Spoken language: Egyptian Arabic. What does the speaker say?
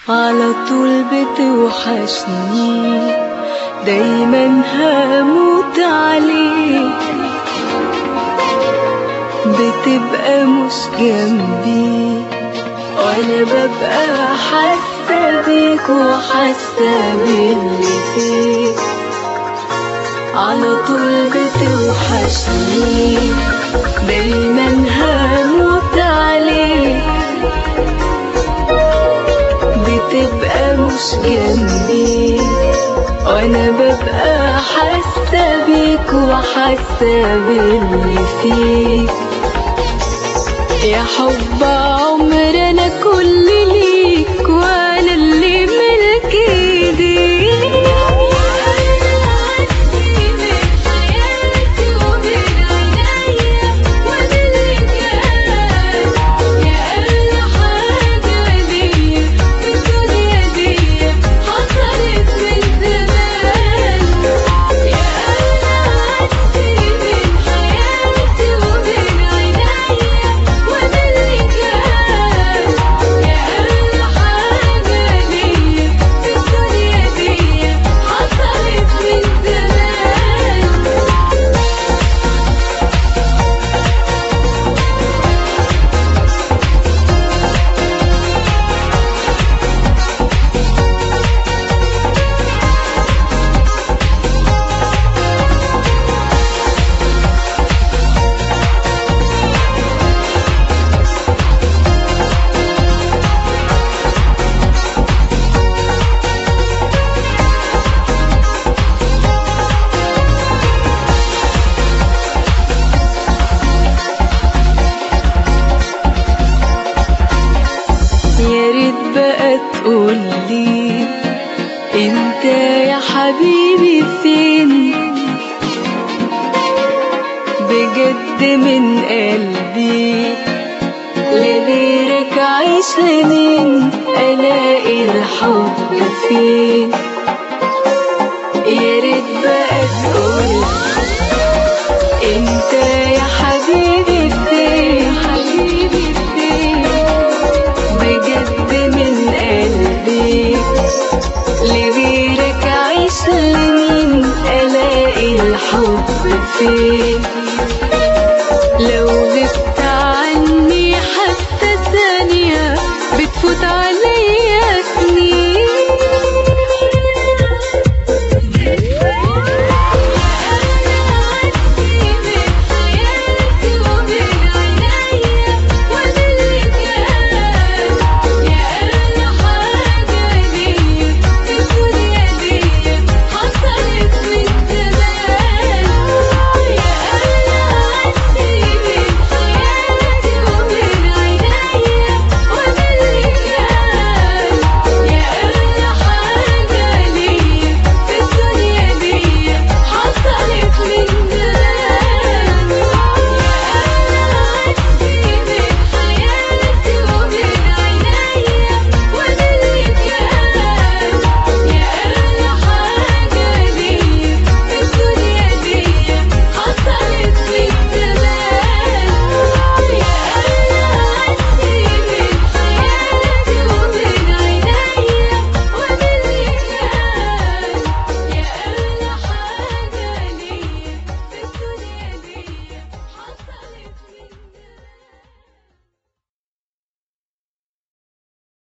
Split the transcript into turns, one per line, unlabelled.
على طول بتوحشني دايما هموت عليك بتبقى مش جنبي وانا ببقى حاسه بيك وحاسه باللي فيك على طول بتوحشني دايما هموت عليك بتبقى مش جنبي وانا ببقى حاسه بيك وحاسه باللي فيك يا حب عمر انا كل ليك وانا اللي ملك ايديك يا ريت بقى تقولي انت يا حبيبي فين بجد من قلبي لغيرك عايش لمين الاقي الحب فين يا ريت بقى تقولي انت يا حبيبي فين حبيبي فين بجد من قلبي لغيرك عايش لمين الاقي الحب فين